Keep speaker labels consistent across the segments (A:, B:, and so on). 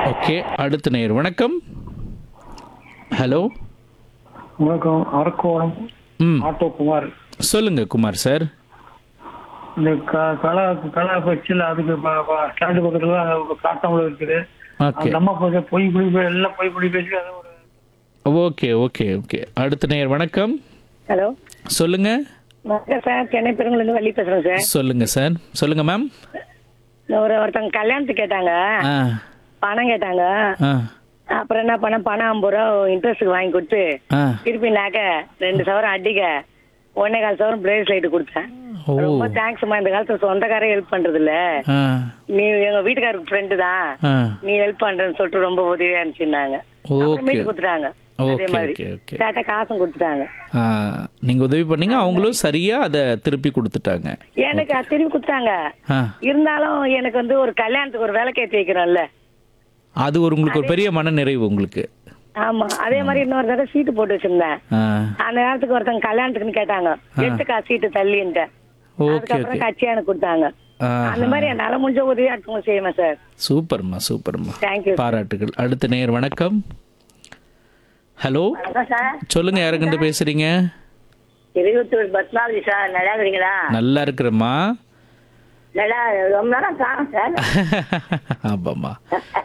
A: Okay அடுத்த நேர் வணக்கம் ஹலோ
B: வணக்கம் அரக்கோணம்
A: ம்
B: ஆட்டோ குமார்
A: சொல்லுங்க குமார் சார்
B: இந்த க- கலா கலா பட்சியில் அதுக்கு ப- ப- ஸ்டாண்டு பக்கத்துல தான் ஒரு காட்டாமல இருக்குது
A: ஓகே
B: அந்த அம்மா கொஞ்சம் பொய் பொய் போய் எல்லாம் பொய் பொய் பேசி அது ஒரு
A: ஓகே ஓகே ஓகே அடுத்த நேர் வணக்கம்
C: ஹலோ
A: சொல்லுங்க
C: வணக்கம் சார் சென்னை பெருங்குலேருந்து வள்ளி பேசுறேன் சார்
A: சொல்லுங்க சார் சொல்லுங்க மேம்
C: இந்த ஒரு ஒருத்தவங்க கல்யாணத்துக்கு கேட்டாங்க
A: ஆ
C: பணம் கேட்டாங்க
A: ஆ
C: அப்புறம் என்ன பண்ண பணம் ஐம்பது ரூபா இன்ட்ரெஸ்ட்டுக்கு வாங்கி கொடுத்து
A: ஆ
C: திருப்பி நாக்க ரெண்டு சவரம் அடிக்க ஒன்னே கால் சவரம் பிளேஸ் லைட் கொடுத்தேன்
A: ஓ
C: ரொம்ப தேங்க்ஸ்மா இந்த காலத்துல சொந்தக்காரே ஹெல்ப் பண்றது இல்ல
A: ஆ
C: நீ எங்க வீட்டுக்காரருக்கு ஃப்ரெண்டு தான்
A: ஆ
C: நீ ஹெல்ப் பண்றேன்னு சொல்லிட்டு ரொம்ப உதவியா இருந்துச்சுன்னாங்க
A: ஓகே
C: அப்புறமேட்டு கொடுத்துட்டாங்க அதே
A: ஓகே
C: மாதிரி
A: ஓகே ஓகே
C: கேட்ட காசும் கொடுத்துட்டாங்க
A: ஆ நீங்கள் உதவி பண்ணீங்க அவங்களும் சரியா அதை திருப்பி கொடுத்துட்டாங்க
C: எனக்கு அது திருப்பி கொடுத்தாங்க
A: ஆ
C: இருந்தாலும் எனக்கு வந்து ஒரு கல்யாணத்துக்கு ஒரு விளக்கேற்றி வைக்கிறோம்ல
A: அது ஒரு உங்களுக்கு ஒரு பெரிய மன நிறைவு உங்களுக்கு
C: ஆமா அதே மாதிரி இன்னொரு தடவை சீட்டு போட்டு வச்சிருந்தேன்
A: ஆ
C: அந்த நேரத்துக்கு ஒருத்தங்க கல்யாணத்துக்குன்னு கேட்டாங்க எடுத்துக்கா சீட்டு தள்ளின்ட்டு
A: ஓகே ஓகே
C: அதுக்கப்புறம் கட்சி எனக்கு கொடுத்தாங்க
A: ஆ
C: அந்த மாதிரி என்னால முடிஞ்ச உதவி அடுத்தவங்க செய்வேன் சார்
A: சூப்பர்மா சூப்பர்மா
C: தேங்க்யூ
A: பாராட்டுகள் அடுத்த நேர் வணக்கம் ஹலோ
C: சார்
A: சொல்லுங்க யாருக்கிட்ட பேசுறீங்க
C: இருபத்தூர் பத்மாவதி சார் நல்லா இருக்கிறீங்களா
A: நல்லா இருக்கிறேம்மா
C: நல்லா ரொம்ப நேரம் காணும் சார்
A: ஆமாம்மா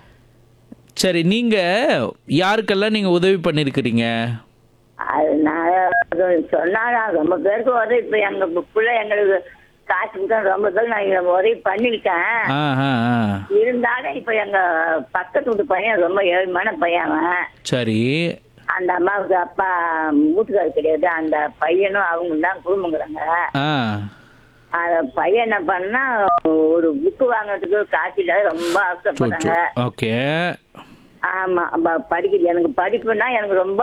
A: சரி நீங்க யாருக்கெல்லாம் நீங்க உதவி பண்ணிருக்கிறீங்க
C: அது நான் சொன்னாரா ரொம்ப பேருக்கு உதவி இப்ப எங்க பிள்ளை எங்களுக்கு காசுக்கு தான் ரொம்ப பேர் நான் இங்க உதவி பண்ணிருக்கேன்
A: ஆ ஆ ஆ
C: இருந்தாலும் இப்ப எங்க பக்கத்து வீட்டு பையன் ரொம்ப ஏழ்மையான பையன் அவன்.
A: சரி
C: அந்த அம்மாவுக்கு அப்பா வீட்டுக்காரர் கிடையாது அந்த பையனும் அவங்க தான் குடும்பங்கிறாங்க
A: ஆ
C: அந்த பையன் என்ன பண்ணா ஒரு புக்கு வாங்குறதுக்கு காசு இல்லாத ரொம்ப ஆசைப்பட்டாங்க
A: ஓகே
C: ஆமா ப- படிக்குது எனக்கு படிப்புன்னா எனக்கு ரொம்ப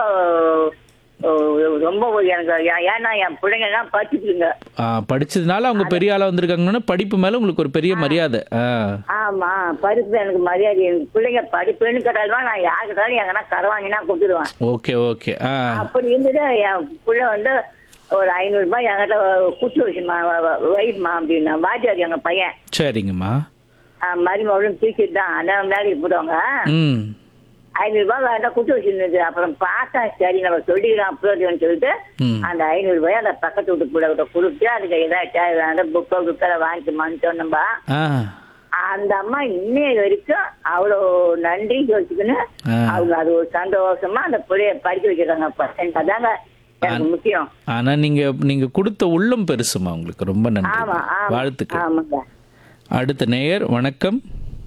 C: அஹ், ரொம்ப ஒரு எனக்கு ஏ- ஏன்னா என் பிள்ளைங்க எல்லாம் படிச்சுக்குங்க
A: படிச்சதுனால அவங்க பெரிய ஆளா வந்திருக்காங்கன்னா படிப்பு மேல உங்களுக்கு ஒரு பெரிய மரியாதை ஆ
C: ஆமா படிப்பு எனக்கு மரியாதை எனக்கு பிள்ளைங்க படிப்புன்னு கேட்டாலும் நான் யாருக்கிட்டாலும் எங்கன்னா கரவாங்கினா கொடுத்துருவேன்
A: ஓகே ஓகே ஆ
C: அப்படி இருந்துட்டு என் புள்ள வந்து ஒரு ஐநூறு ரூபாய் என்கிட்ட குத்து வச்சுமா வைமா அப்படின்னா வாத்தியார் எங்க பையன்
A: சரிங்கம்மா
C: ஆஹ் மருமகளும் தூக்கிட்டு தான் அண்ணன் வேலைக்கு போடுவாங்க
A: ம்
C: ஐநூறு ரூபாய் வேண்டாம் குத்து வச்சிருந்தது அப்புறம் பார்த்தேன் சரி நம்ம சொல்லிக்கலாம் அப்புறம் சொல்லிட்டு
A: ம்
C: அந்த ஐநூறு ரூபாய் அந்த பக்கத்து வீட்டு பிள்ளை கிட்ட கொடுத்து அதுக்கு ஏதாச்சும் புக்கோ புக்கெல்லாம் வாங்கிக்கமான்னு சொன்னோம்பா
A: ஆ
C: அந்த அம்மா இன்னைய வரைக்கும் அவ்வளோ நன்றி யோசிச்சுக்கின்னு
A: ஆ.
C: அவங்க அது ஒரு சந்தோஷமா அந்த பிள்ளைய படிக்க வைக்கிறாங்க அப்ப. எனக்கு அதாங்க எனக்கு முக்கியம்
A: ஆனா நீங்க நீங்க கொடுத்த உள்ளம் பெருசுமா உங்களுக்கு ரொம்ப நன்றி
C: ஆமா ஆமா
A: வாழ்த்துக்கள்
C: ஆமாங்க
A: அடுத்த நேயர் வணக்கம்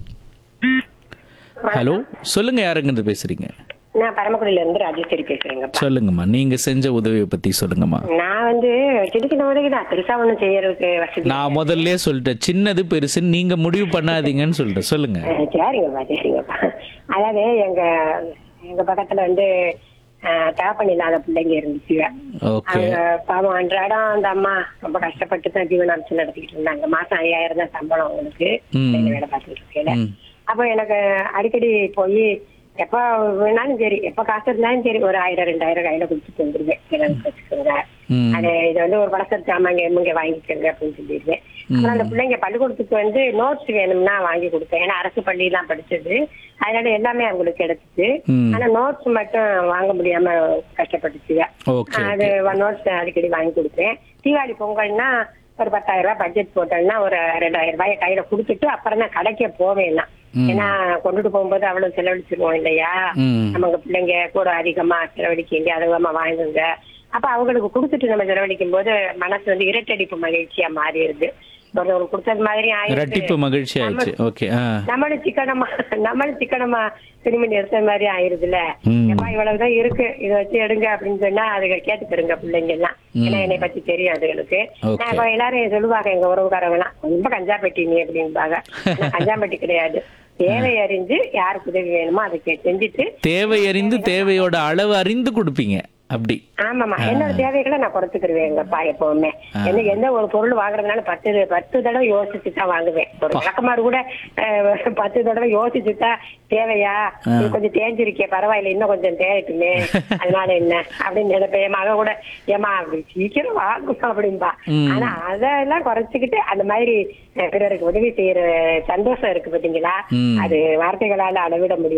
A: ஹலோ சொல்லுங்க யாருங்கிட்ட பேசுறீங்க
D: நான் பரமக்குடியில இருந்து ராஜேஸ்வரி பேசுறேங்க
A: சொல்லுங்கம்மா நீங்க செஞ்ச உதவியை பத்தி சொல்லுங்கம்மா
D: நான் வந்து சின்ன சின்ன உதவி தான் பெருசா ஒண்ணும் செய்யறதுக்கு வசதி
A: நான் முதல்ல சொல்லிட்டேன் சின்னது பெருசுன்னு நீங்க முடிவு பண்ணாதீங்கன்னு சொல்லிட்டேன் சொல்லுங்க
D: அஹ் சரிங்கப்பா சரிங்கப்பா அதாவது எங்க எங்க பக்கத்துல வந்து அஹ், தகப்பன் இல்லாத பிள்ளைங்க இருந்துச்சு
A: ஓகே
D: அவங்க பாவம் அன்றாடம் அந்த அம்மா ரொம்ப கஷ்டப்பட்டு தான் ஜீவனாம்சம் நடத்திக்கிட்டு இருந்தாங்க மாசம் ஐயாயிரம் தான் சம்பளம் அவங்களுக்கு
A: ம்.
D: வேலை வேலை பார்த்துட்டு இருக்கேன்
A: ம்
D: அப்போ எனக்கு அடிக்கடி போய் எப்ப வேணாலும் சரி எப்ப காசு இருந்தாலும் சரி ஒரு ஆயிரம் ரெண்டாயிரம் கையில கொடுத்துட்டு வந்துருவேன் எனக்கு வச்சுக்கோங்க
A: ம்
D: அது இது வந்து ஒரு பழசத்து சாமாங்க எம்முங்க வாங்கிக்கோங்க அப்படின்னு சொல்லிடுவேன் அப்புறம் அந்த பிள்ளைங்க பள்ளிக்கூடத்துக்கு வந்து நோட்ஸ் வேணும்னா வாங்கி கொடுத்தேன் ஏன்னா அரசு பள்ளியெல்லாம் படிச்சது அதனால எல்லாமே அவங்களுக்கு கிடைச்சிச்சு
A: ம்.
D: ஆனா நோட்ஸ் மட்டும் வாங்க முடியாம கஷ்டப்பட்டுச்சுங்க
A: ஓகே
D: அது நோட்ஸ் அடிக்கடி வாங்கி கொடுத்தேன் தீபாவளி பொங்கல்னா ஒரு பத்தாயிரம் ரூபாய் பட்ஜெட் போட்டோம்னா ஒரு ரெண்டாயிரம் ரூபாய் கையில கொடுத்துட்டு அப்புறம் தான் கடைக்கே போவேன் நான்.
A: ம்.
D: ஏன்னா கொண்டுட்டு போகும்போது அவ்வளவு செலவழிச்சிருவோம் இல்லையா
A: ம்
D: நமக்கு பிள்ளைங்க கூட அதிகமா செலவழிக்கீங்க அதிகமா வாங்குங்க அப்ப அவங்களுக்கு கொடுத்துட்டு நம்ம செலவழிக்கும் போது மனசு வந்து இரட்டடிப்பு மகிழ்ச்சியா மாறிடுது ஒருத்தவங்களுக்கு கொடுத்தது மாதிரி ஆயிடுது
A: இரட்டிப்பு மகிழ்ச்சி ஆயிடுச்சு ஓகே ஆ
D: நம்மளும் சிக்கனமா நம்மளும் சிக்கனமா திரும்பி நிறுத்த மாதிரி ஆயிருதுல
A: ம்.
D: எப்பா இவ்வளவுதான் இருக்கு இதை வச்சு எடுங்க அப்படின்னு சொன்னா அதுக கேட்டுக்கிறங்க பிள்ளைங்க எல்லாம் ஏன்னா என்னை பத்தி தெரியும் அதுகளுக்கு
A: Okay.
D: நான் இப்ப எல்லாரும் சொல்லுவாங்க எங்க உறவுக்காரங்க எல்லாம் ரொம்ப கஞ்சாப்பட்டி நீ அப்படிம்பாங்க ஆனா கஞ்சாப்பட்டி கிடையாது தேவை அறிஞ்சு யாருக்கு உதவி வேணுமோ அதை கே- செஞ்சுட்டு
A: தேவை அறிந்து தேவையோட அளவு அறிந்து கொடுப்பீங்க அப்படி
D: ஆமாமா என்னோட தேவைகளை நான் குறைச்சுக்கிருவேன் எங்கப்பா எப்பவுமே என்ன எந்த ஒரு பொருள் வாங்குறதுனால பத்து பத்து தடவை யோசிச்சு தான் வாங்குவேன் ஒரு விளக்கமாறு கூட அஹ், பத்து தடவை யோசிச்சு தான் தேவையா இது கொஞ்சம் தேஞ்சிருக்கே பரவாயில்ல இன்னும் கொஞ்சம் தேயட்டுமே அதனால என்ன அப்படின்னு நினைப்பேன் என் மகன் கூட ஏமா அப்படி சீக்கிரம் வாங்குமா அப்படின்பா ஆனா அதெல்லாம் குறைச்சுக்கிட்டு அந்த மாதிரி அஹ், பிறருக்கு உதவி செய்யற சந்தோஷம் இருக்கு பாத்தீங்களா
A: ம்.
D: அது வார்த்தைகளால அளவிட முடியும்